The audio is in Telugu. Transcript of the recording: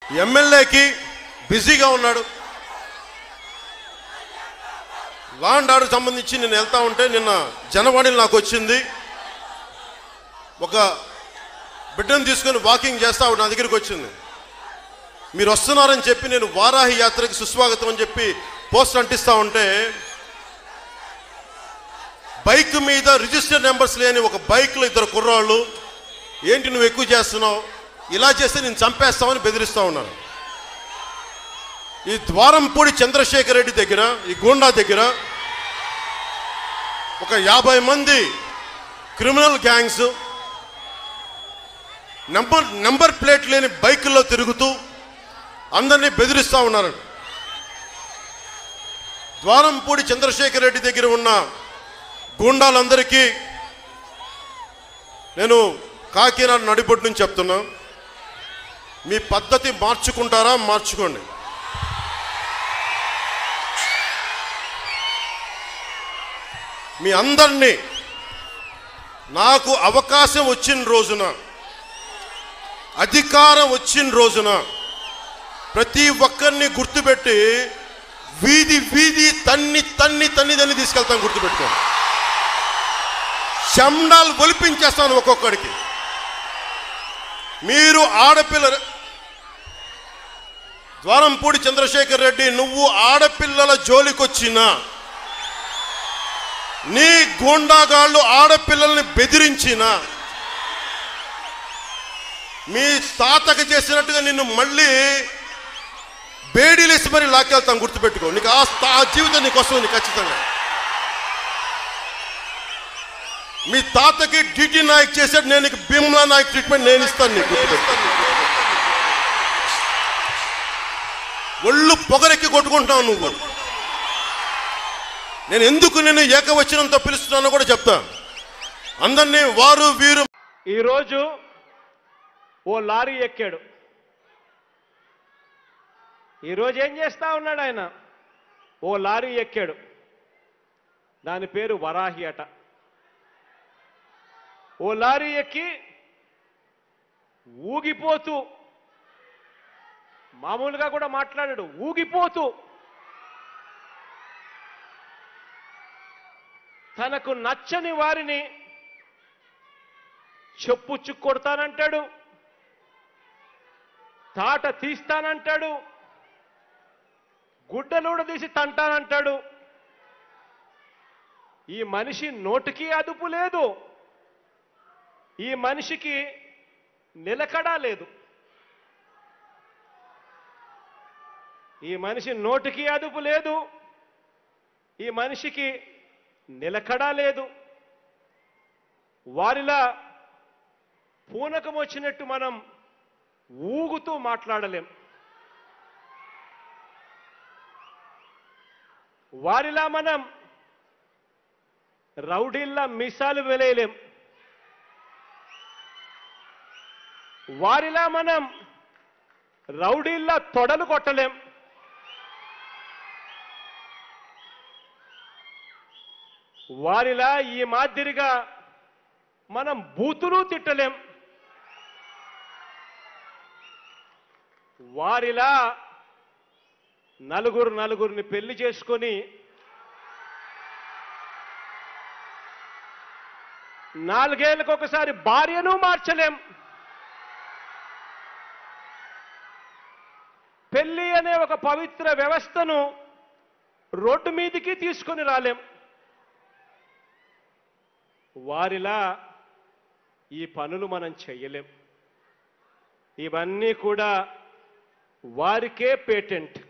ఎమ్మెల్యేకి బిజీగా ఉన్నాడు లాండ్ ఆర్డర్ సంబంధించి నేను వెళ్తా ఉంటే నిన్న జనవాణిలో నాకు వచ్చింది ఒక బిడ్డను తీసుకొని వాకింగ్ చేస్తా ఆవిడ నా దగ్గరికి వచ్చింది మీరు వస్తున్నారని చెప్పి నేను వారాహి యాత్రకి సుస్వాగతం అని చెప్పి పోస్ట్ అంటిస్తా ఉంటే బైక్ మీద రిజిస్టర్ నెంబర్స్ లేని ఒక బైక్లో ఇద్దరు కుర్రాళ్ళు ఏంటి నువ్వు ఎక్కువ చేస్తున్నావు ఇలా చేస్తే నేను చంపేస్తామని బెదిరిస్తా ఉన్నాను ఈ ద్వారంపూడి చంద్రశేఖర్ రెడ్డి దగ్గర ఈ గూండా దగ్గర ఒక యాభై మంది criminal gangs number number plate లేని బైకుల్లో తిరుగుతూ అందరినీ బెదిరిస్తూ ఉన్నారు ద్వారంపూడి చంద్రశేఖర్ రెడ్డి దగ్గర ఉన్న గూండాలందరికీ నేను కాకినాడ నడిబొడ్డు నుంచి చెప్తున్నా మీ పద్ధతి మార్చుకుంటారా మార్చుకోండి మీ అందరినీ నాకు అవకాశం వచ్చిన రోజున అధికారం వచ్చిన రోజున ప్రతి ఒక్కరిని గుర్తుపెట్టి వీధి వీధి తన్ని తన్ని తన్ని తన్ని తీసుకెళ్తాను గుర్తుపెట్టుకోండి శండాలు ఒలిపించేస్తాను ఒక్కొక్కడికి మీరు ఆడపిల్ల ద్వారంపూడి చంద్రశేఖర్ రెడ్డి నువ్వు ఆడపిల్లల జోలికొచ్చినా నీ గూండాగాళ్ళు ఆడపిల్లల్ని బెదిరించిన మీ తాతకి చేసినట్టుగా నిన్ను మళ్ళీ బేడీలేసి మరి లాక్కెళ్తాం గుర్తుపెట్టుకో నీకు ఆ స్థా- ఆ జీవితం నీకు వస్తుంది నీకు ఖచ్చితంగా మీ తాతకి డిటి నాయక్ చేశాడు నేను నీకు భీమ్లా నాయక్ ట్రీట్మెంట్ నేను ఇస్తాను నీకు గుర్తుపెట్టుకో ఒళ్ళు పొగరెక్కి కొట్టుకుంటావు నువ్వు నేను ఎందుకు నేను ఏకవచనంతో పిలుస్తున్నానో కూడా చెప్తా అందరినీ వారు వీరు ఈరోజు ఓ లారీ ఎక్కాడు ఈరోజు ఏం చేస్తా ఉన్నాడు ఆయన ఓ లారీ ఎక్కాడు దాని పేరు వరాహి అట ఓ లారీ ఎక్కి ఊగిపోతూ మామూలుగా కూడా మాట్లాడాడు ఊగిపోతూ తనకు నచ్చని వారిని చెప్పు చుక్కొడతానంటాడు తాట తీస్తానంటాడు గుడ్డలూడ తీసి తంటానంటాడు ఈ మనిషి నోటికి అదుపు లేదు ఈ మనిషికి నిలకడ లేదు ఈ మనిషి నోటికి అదుపు లేదు ఈ మనిషికి నిలకడ లేదు వారిలా పూనకం వచ్చినట్టు మనం ఊగుతూ మాట్లాడలేం వారిలా మనం రౌడీల్లా మిసాలు వెలేయలేం వారిలా మనం రౌడీల్లా తొడలు కొట్టలేం వారిలా ఈ మాదిరిగా మనం బూతులు తిట్టలేం వారిలా నలుగురు నలుగురిని పెళ్లి చేసుకొని నాలుగేళ్లకు ఒకసారి భార్యను మార్చలేం పెళ్లి అనే ఒక పవిత్ర వ్యవస్థను రోడ్డు మీదికి తీసుకొని రాలేం వారిలా ఈ పనులు మనం చెయ్యలేం ఇవన్నీ కూడా వారికే పేటెంట్